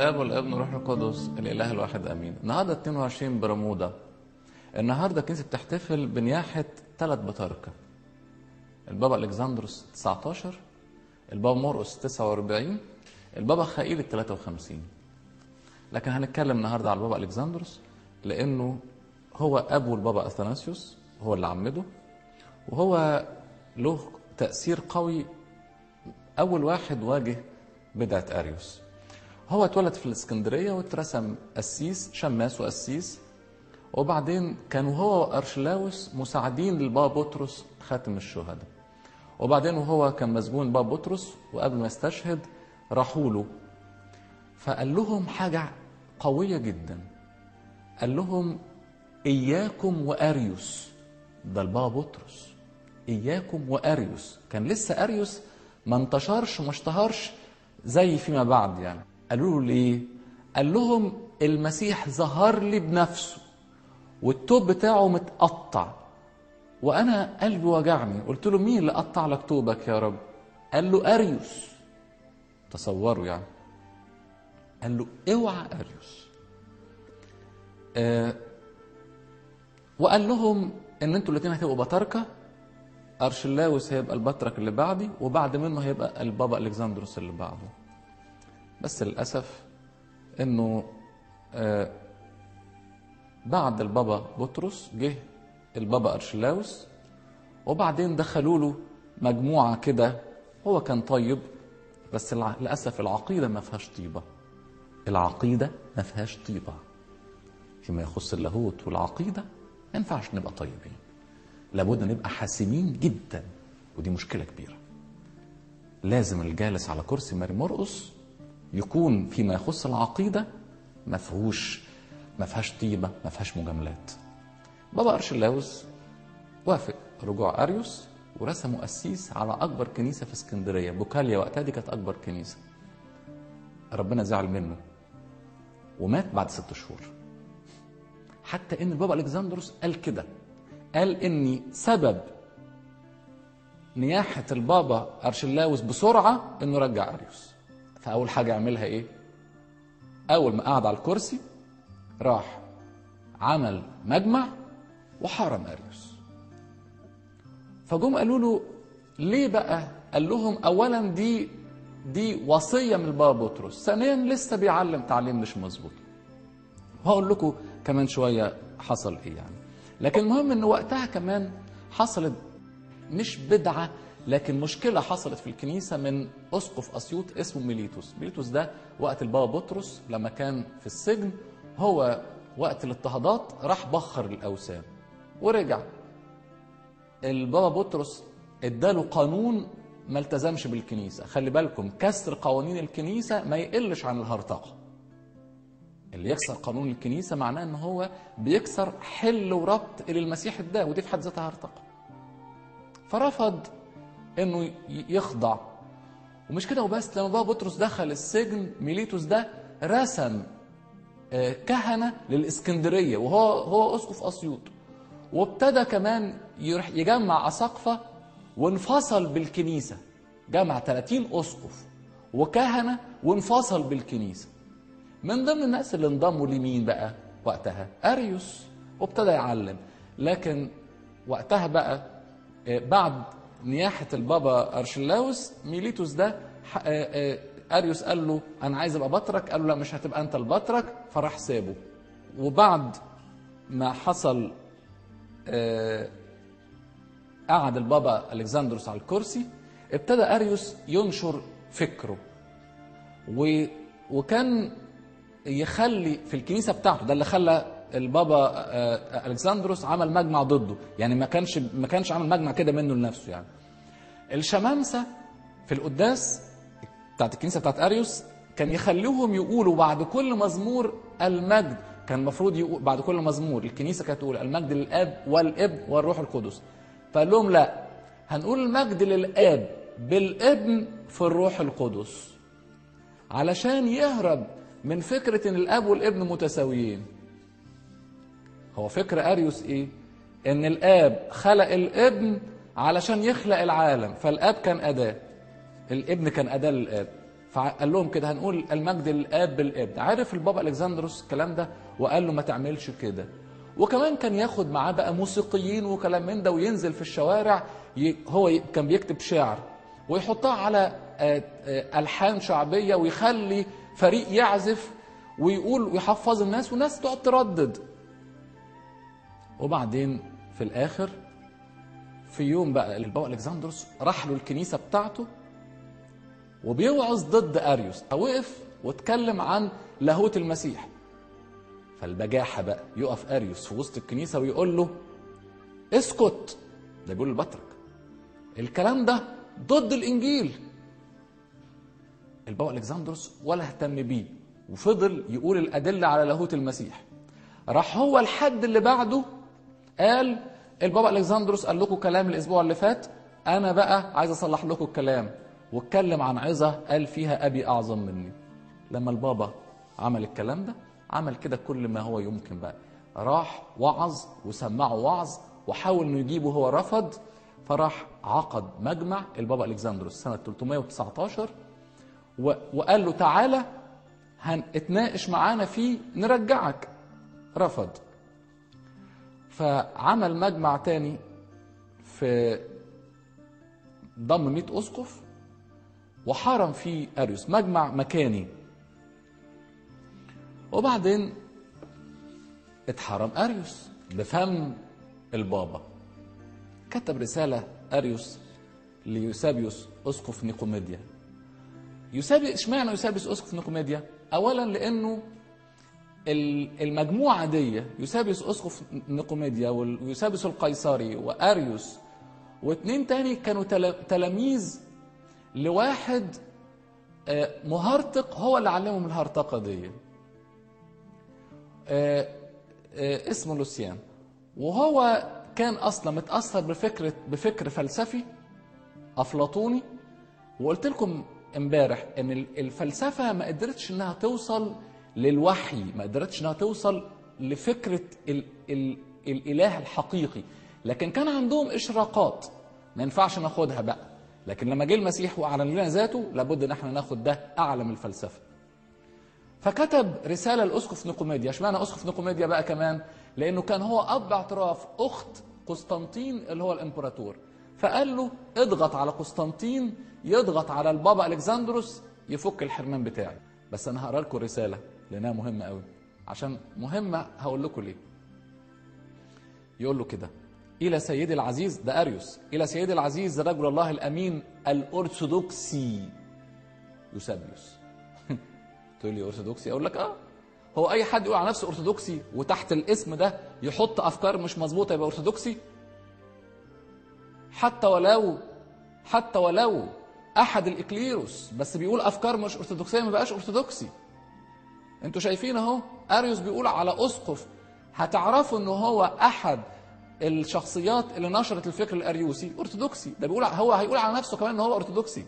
الاب والابن والروح القدس الاله الواحد امين النهارده 22 برمودا النهارده الكنيسه بتحتفل بنياحه ثلاث بطاركه البابا الكسندروس 19 البابا مرقس 49 البابا خائيل ال 53 لكن هنتكلم النهارده على البابا الكسندروس لانه هو ابو البابا اثناسيوس هو اللي عمده وهو له تاثير قوي اول واحد واجه بدعه اريوس هو اتولد في الاسكندريه واترسم قسيس شماس وقسيس وبعدين كانوا هو وارشلاوس مساعدين للبابا بطرس خاتم الشهداء وبعدين وهو كان مسجون بابا بطرس وقبل ما يستشهد راحوا له فقال لهم حاجه قويه جدا قال لهم اياكم واريوس ده البابا بطرس اياكم واريوس كان لسه اريوس ما انتشرش وما اشتهرش زي فيما بعد يعني قالوا له ليه قال لهم المسيح ظهر لي بنفسه والتوب بتاعه متقطع وانا قلبي وجعني قلت له مين اللي قطع لك توبك يا رب قال له اريوس تصوروا يعني قال له اوعى اريوس آه وقال لهم ان انتوا الاثنين هتبقوا بطاركه ارشلاوس هيبقى البطرك اللي بعدي وبعد منه هيبقى البابا الكسندروس اللي بعده بس للاسف انه آه بعد البابا بطرس جه البابا ارشلاوس وبعدين دخلوا له مجموعه كده هو كان طيب بس للاسف العقيده ما فيهاش طيبه العقيده ما فيهاش طيبه فيما يخص اللاهوت والعقيده ما ينفعش نبقى طيبين لابد نبقى حاسمين جدا ودي مشكله كبيره لازم الجالس على كرسي ماري مرقص يكون فيما يخص العقيده ما فيهوش ما فيهاش طيبه ما فيهاش مجاملات بابا ارشلاوس وافق رجوع اريوس ورسموا قسيس على اكبر كنيسه في اسكندريه بوكاليا وقتها دي كانت اكبر كنيسه ربنا زعل منه ومات بعد ست شهور حتى ان البابا الكسندروس قال كده قال اني سبب نياحة البابا أرشلاوس بسرعة إنه رجع أريوس فأول حاجة عملها إيه؟ أول ما قعد على الكرسي راح عمل مجمع وحرم أريوس فجم قالوا له ليه بقى؟ قال لهم أولا دي دي وصية من البابا بطرس ثانيا لسه بيعلم تعليم مش مظبوط وهقول لكم كمان شوية حصل إيه يعني لكن المهم ان وقتها كمان حصلت مش بدعه لكن مشكله حصلت في الكنيسه من اسقف اسيوط اسمه ميليتوس ميليتوس ده وقت البابا بطرس لما كان في السجن هو وقت الاضطهادات راح بخر الاوثان ورجع البابا بطرس اداله قانون ما التزمش بالكنيسه خلي بالكم كسر قوانين الكنيسه ما يقلش عن الهرطقه اللي يكسر قانون الكنيسة معناه ان هو بيكسر حل وربط اللي المسيح اداه ودي في حد ذاتها هرطقة فرفض انه يخضع ومش كده وبس لما بابا بطرس دخل السجن ميليتوس ده رسم كهنة للإسكندرية وهو هو أسقف أسيوط وابتدى كمان يجمع أساقفة وانفصل بالكنيسة جمع 30 أسقف وكهنة وانفصل بالكنيسة من ضمن الناس اللي انضموا لمين بقى وقتها اريوس وابتدى يعلم لكن وقتها بقى بعد نياحة البابا أرشلاوس ميليتوس ده أريوس قال له أنا عايز أبقى بطرك قال له لا مش هتبقى أنت البطرك فراح سابه وبعد ما حصل قعد البابا ألكسندروس على الكرسي ابتدى أريوس ينشر فكره و وكان يخلي في الكنيسه بتاعته ده اللي خلى البابا الكسندروس عمل مجمع ضده يعني ما كانش ما كانش عمل مجمع كده منه لنفسه يعني الشمامسه في القداس بتاعت الكنيسه بتاعت اريوس كان يخليهم يقولوا بعد كل مزمور المجد كان المفروض يقول بعد كل مزمور الكنيسه كانت تقول المجد للاب والابن والروح القدس فقال لهم لا هنقول المجد للاب بالابن في الروح القدس علشان يهرب من فكرة إن الأب والابن متساويين. هو فكر أريوس إيه؟ إن الآب خلق الابن علشان يخلق العالم، فالآب كان أداة. الابن كان أداة للآب. فقال لهم كده هنقول المجد للاب بالابن عرف البابا الكسندروس الكلام ده وقال له ما تعملش كده وكمان كان ياخد معاه بقى موسيقيين وكلام من ده وينزل في الشوارع ي... هو ي... كان بيكتب شعر ويحطها على آه، آه، الحان شعبيه ويخلي فريق يعزف ويقول ويحفظ الناس والناس تقعد تردد وبعدين في الاخر في يوم بقى البابا الكسندروس راح له الكنيسه بتاعته وبيوعظ ضد اريوس وقف واتكلم عن لاهوت المسيح فالبجاحه بقى يقف اريوس في وسط الكنيسه ويقول له اسكت ده بيقول البطرك الكلام ده ضد الانجيل البابا الكسندروس ولا اهتم بيه وفضل يقول الادله على لاهوت المسيح راح هو الحد اللي بعده قال البابا الكسندروس قال لكم كلام الاسبوع اللي فات انا بقى عايز اصلح لكم الكلام واتكلم عن عظه قال فيها ابي اعظم مني لما البابا عمل الكلام ده عمل كده كل ما هو يمكن بقى راح وعظ وسمعه وعظ وحاول انه يجيبه هو رفض فراح عقد مجمع البابا الكسندروس سنه 319 و- وقال له تعالى هنتناقش معانا فيه نرجعك رفض فعمل مجمع تاني في ضم 100 اسقف وحرم فيه اريوس مجمع مكاني وبعدين اتحرم اريوس بفم البابا كتب رساله اريوس ليوسابيوس اسقف نيقوميديا يوسابي اشمعنى يوسابيوس اسقف نيقوميديا اولا لانه ال- المجموعه دي يوسابيوس اسقف نيقوميديا ويوسابيوس القيصري واريوس واثنين تاني كانوا تلا- تلاميذ لواحد آه، مهرطق هو اللي علمهم الهرطقه دي آه، آه، اسمه لوسيان وهو كان اصلا متاثر بفكره بفكر فلسفي افلاطوني وقلت لكم امبارح ان ال- الفلسفه ما قدرتش انها توصل للوحي ما قدرتش انها توصل لفكره ال ال الاله الحقيقي لكن كان عندهم اشراقات ما ينفعش ناخدها بقى لكن لما جه المسيح واعلن لنا ذاته لابد ان احنا ناخد ده اعلى من الفلسفه فكتب رسالة لأسقف نيقوميديا اشمعنى أسقف نيقوميديا بقى كمان لأنه كان هو أب اعتراف أخت قسطنطين اللي هو الإمبراطور فقال له اضغط على قسطنطين يضغط على البابا ألكسندروس يفك الحرمان بتاعي بس أنا هقرا لكم رسالة لأنها مهمة قوي عشان مهمة هقول لكم ليه يقول له كده إلى سيدي العزيز ده أريوس إلى سيدي العزيز رجل الله الأمين الأرثوذكسي يوسابيوس تقول لي ارثوذكسي اقول لك اه هو اي حد يقول على نفسه ارثوذكسي وتحت الاسم ده يحط افكار مش مظبوطه يبقى ارثوذكسي حتى ولو حتى ولو احد الاكليروس بس بيقول افكار مش ارثوذكسيه ما بقاش ارثوذكسي انتوا شايفين اهو اريوس بيقول على اسقف هتعرفوا ان هو احد الشخصيات اللي نشرت الفكر الاريوسي ارثوذكسي ده بيقول هو هيقول على نفسه كمان ان هو ارثوذكسي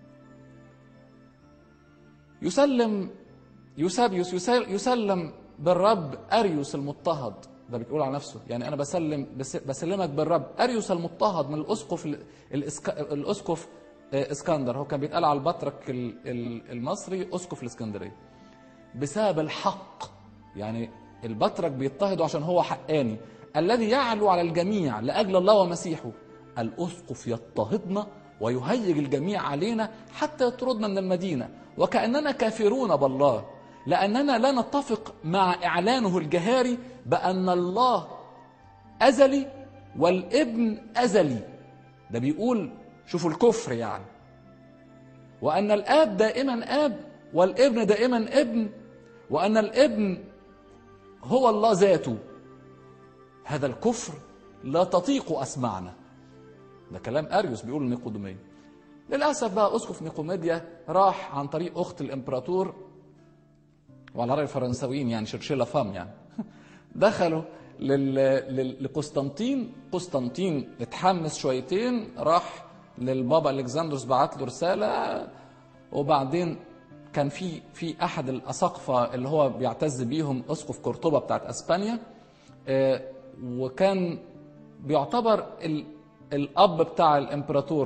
يسلم يوسابيوس يسل- يسلم بالرب اريوس المضطهد ده بيقول على نفسه يعني انا بسلم بس بسلمك بالرب اريوس المضطهد من الاسقف ال- الإسك... الاسقف آه، اسكندر هو كان بيتقال على البطرك ال- ال- المصري اسقف الاسكندريه بسبب الحق يعني البطرك بيضطهدوا عشان هو حقاني الذي يعلو على الجميع لاجل الله ومسيحه الاسقف يضطهدنا ويهيج الجميع علينا حتى يطردنا من المدينه وكاننا كافرون بالله لاننا لا نتفق مع اعلانه الجهاري بان الله ازلي والابن ازلي ده بيقول شوفوا الكفر يعني وأن الآب دائما آب والابن دائما ابن وأن الابن هو الله ذاته هذا الكفر لا تطيق أسمعنا ده كلام أريوس بيقول نيقوديمية للأسف بقى أسقف نيقوميديا راح عن طريق أخت الإمبراطور وعلى رأي الفرنساويين يعني شرشيلا فام يعني دخلوا لل... لل... لقسطنطين قسطنطين اتحمس شويتين راح للبابا الكسندروس بعت له رساله وبعدين كان في في احد الاساقفه اللي هو بيعتز بيهم اسقف قرطبه بتاعت اسبانيا آه، وكان بيعتبر ال... الاب بتاع الامبراطور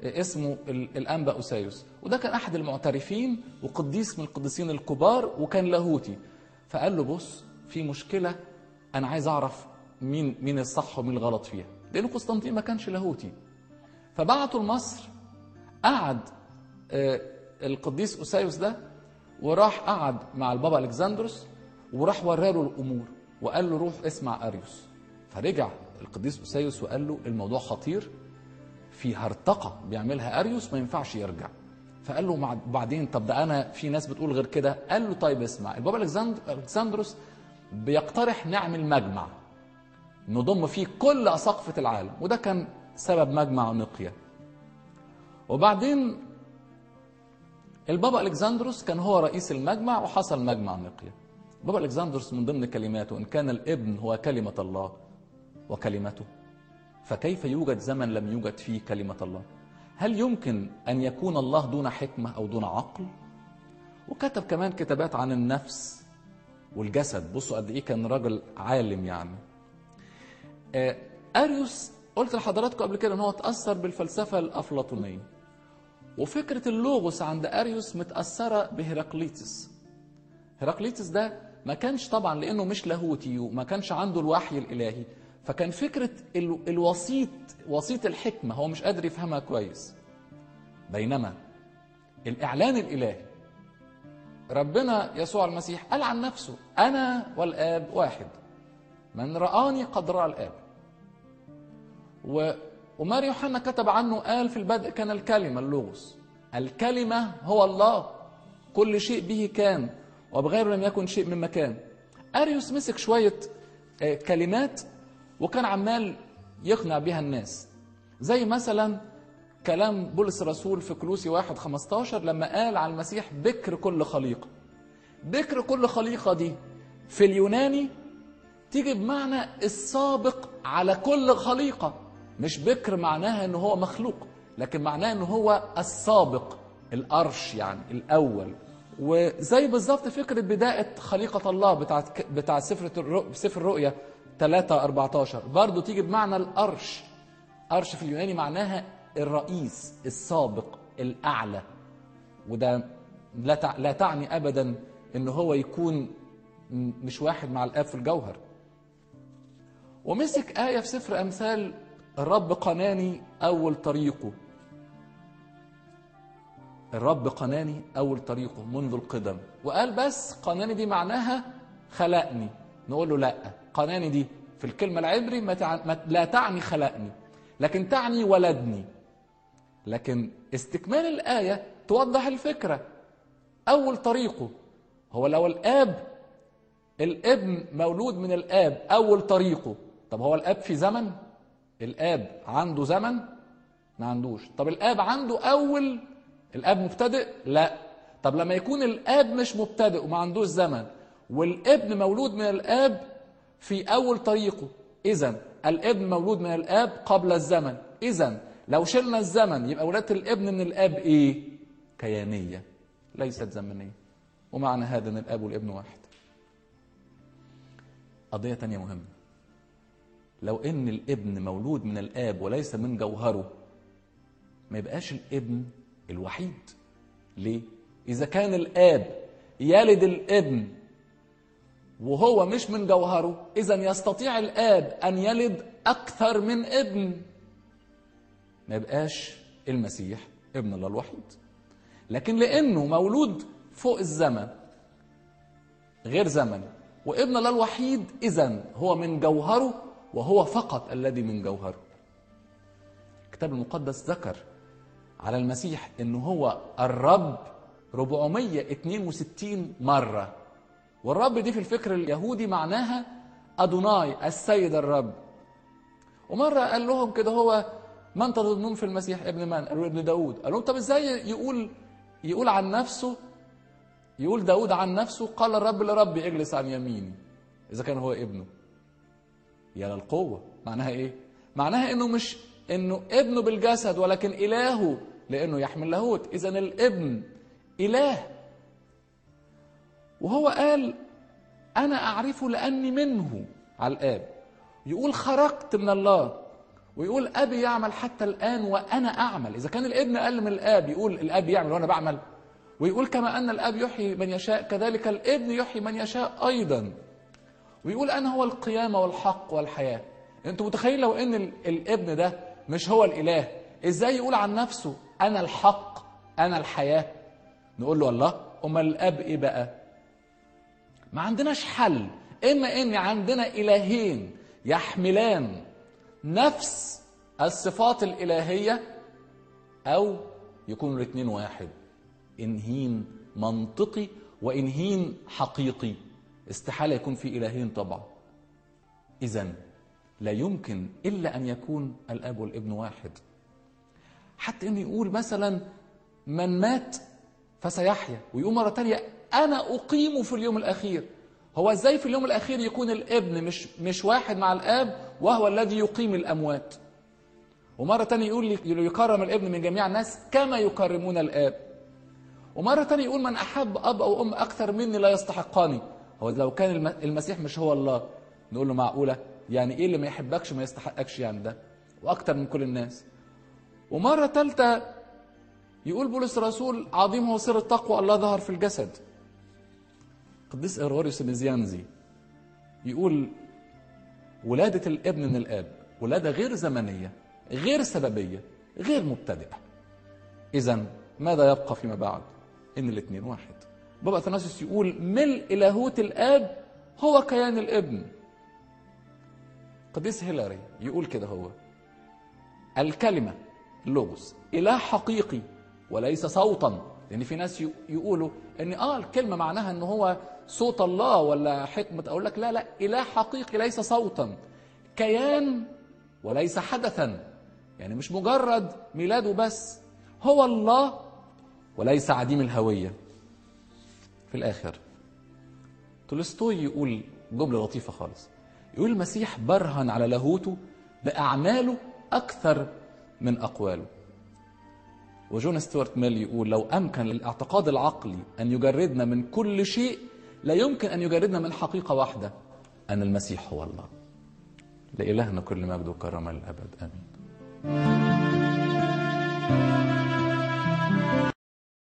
اسمه ال- الانبا اوسايوس وده كان احد المعترفين وقديس من القديسين الكبار وكان لاهوتي فقال له بص في مشكله انا عايز اعرف مين مين الصح ومين الغلط فيها لان قسطنطين ما كانش لاهوتي فبعته لمصر قعد آه، القديس اوسايوس ده وراح قعد مع البابا الكسندروس وراح وراله الامور وقال له روح اسمع اريوس فرجع القديس اوسايوس وقال له الموضوع خطير في هرطقه بيعملها اريوس ما ينفعش يرجع فقال له مع- بعدين طب ده انا في ناس بتقول غير كده قال له طيب اسمع البابا الكسندر- الكسندروس بيقترح نعمل مجمع نضم فيه كل اساقفه العالم وده كان سبب مجمع نقيه وبعدين البابا الكسندروس كان هو رئيس المجمع وحصل مجمع نقيه بابا الكسندروس من ضمن كلماته ان كان الابن هو كلمه الله وكلمته فكيف يوجد زمن لم يوجد فيه كلمه الله هل يمكن ان يكون الله دون حكمه او دون عقل وكتب كمان كتابات عن النفس والجسد بصوا قد ايه كان راجل عالم يعني آه، اريوس قلت لحضراتكم قبل كده ان هو اتاثر بالفلسفه الافلاطونيه وفكره اللوغوس عند اريوس متاثره بهراقليتس هراقليتس ده ما كانش طبعا لانه مش لاهوتي وما كانش عنده الوحي الالهي فكان فكره ال- الوسيط وسيط الحكمه هو مش قادر يفهمها كويس بينما الاعلان الالهي ربنا يسوع المسيح قال عن نفسه انا والاب واحد من رآني قد رأى الآب و... وماري يوحنا كتب عنه قال في البدء كان الكلمة اللوغوس الكلمة هو الله كل شيء به كان وبغيره لم يكن شيء مما كان أريوس مسك شوية آه، كلمات وكان عمال يقنع بها الناس زي مثلا كلام بولس الرسول في كلوسي واحد 15 لما قال على المسيح بكر كل خليقة بكر كل خليقة دي في اليوناني تيجي بمعنى السابق على كل خليقة مش بكر معناها ان هو مخلوق لكن معناه ان هو السابق الارش يعني الاول وزي بالظبط فكرة بداية خليقة الله بتاعت بتاع سفر الرؤ... سفر الرؤيا 3 14 برضه تيجي بمعنى الارش ارش في اليوناني معناها الرئيس السابق الاعلى وده لا تع... لا تعني ابدا ان هو يكون م- مش واحد مع الاب في الجوهر ومسك آية في سفر أمثال الرب قناني أول طريقه الرب قناني أول طريقه منذ القدم وقال بس قناني دي معناها خلقني نقول له لا قناني دي في الكلمة العبري ما تع... ما... لا تعني خلقني لكن تعني ولدني لكن استكمال الآية توضح الفكرة أول طريقه هو لو الآب الابن مولود من الاب اول طريقه طب هو الاب في زمن الاب عنده زمن ما عندوش طب الاب عنده اول الاب مبتدئ لا طب لما يكون الاب مش مبتدئ وما عندوش زمن والابن مولود من الاب في اول طريقه اذا الابن مولود من الاب قبل الزمن اذا لو شلنا الزمن يبقى ولاده الابن من الاب ايه كيانيه ليست زمنيه ومعنى هذا ان الاب والابن واحد قضية تانية مهمة لو ان الابن مولود من الاب وليس من جوهره ما يبقاش الابن الوحيد ليه اذا كان الاب يلد الابن وهو مش من جوهره اذا يستطيع الاب ان يلد اكثر من ابن ما يبقاش المسيح ابن الله الوحيد لكن لانه مولود فوق الزمن غير زمن وابن الله الوحيد اذا هو من جوهره وهو فقط الذي من جوهره الكتاب المقدس ذكر على المسيح انه هو الرب 462 مره والرب دي في الفكر اليهودي معناها ادوناي السيد الرب ومره قال لهم كده هو من تظنون في المسيح ابن من قالوا ابن داود قال لهم طب ازاي يقول يقول عن نفسه يقول داود عن نفسه قال الرب لربي اجلس عن يميني اذا كان هو ابنه يا للقوه معناها ايه معناها انه مش انه ابنه بالجسد ولكن الهه لانه يحمل لاهوت اذا الابن اله وهو قال انا اعرفه لاني منه على الاب يقول خرجت من الله ويقول ابي يعمل حتى الان وانا اعمل اذا كان الابن اقل من الاب يقول الاب يعمل وانا بعمل ويقول كما ان الاب يحيي من يشاء كذلك الابن يحيي من يشاء ايضا ويقول انا هو القيامه والحق والحياه انتوا متخيلين لو ان ال- الابن ده مش هو الاله ازاي يقول عن نفسه انا الحق انا الحياه نقول له الله امال الاب ايه بقى ما عندناش حل اما ان عندنا الهين يحملان نفس الصفات الالهيه او يكونوا الاثنين واحد انهين منطقي وانهين حقيقي استحاله يكون في الهين طبعا اذا لا يمكن الا ان يكون الاب والابن واحد حتى انه يقول مثلا من مات فسيحيا ويقول مره تانية انا اقيم في اليوم الاخير هو ازاي في اليوم الاخير يكون الابن مش مش واحد مع الاب وهو الذي يقيم الاموات ومره تانية يقول لي- يكرم الابن من جميع الناس كما يكرمون الاب ومره تانية يقول من احب اب او ام اكثر مني لا يستحقني هو لو كان الم- المسيح مش هو الله نقول له معقوله يعني ايه اللي ما يحبكش ما يستحقكش يعني ده واكتر من كل الناس ومره ثالثه يقول بولس الرسول عظيم هو سر التقوى الله ظهر في الجسد قديس إروريوس النزيانزي يقول ولادة الابن من الآب ولادة غير زمنية غير سببية غير مبتدئة إذا ماذا يبقى فيما بعد؟ إن الاثنين واحد بابا أثناسيوس يقول ملء لاهوت الآب هو كيان الابن قديس هيلاري يقول كده هو الكلمة اللوجوس إله حقيقي وليس صوتا لأن في ناس ي- يقولوا إن آه الكلمة معناها إن هو صوت الله ولا حكمة أقول لك لا لا إله حقيقي ليس صوتا كيان وليس حدثا يعني مش مجرد ميلاده بس هو الله وليس عديم الهوية في الآخر تولستوي يقول جملة لطيفة خالص يقول المسيح برهن على لاهوته بأعماله أكثر من أقواله وجون ستيوارت ميل يقول لو أمكن للاعتقاد العقلي أن يجردنا من كل شيء لا يمكن أن يجردنا من حقيقة واحدة أن المسيح هو الله لإلهنا كل مجد وكرم الأبد آمين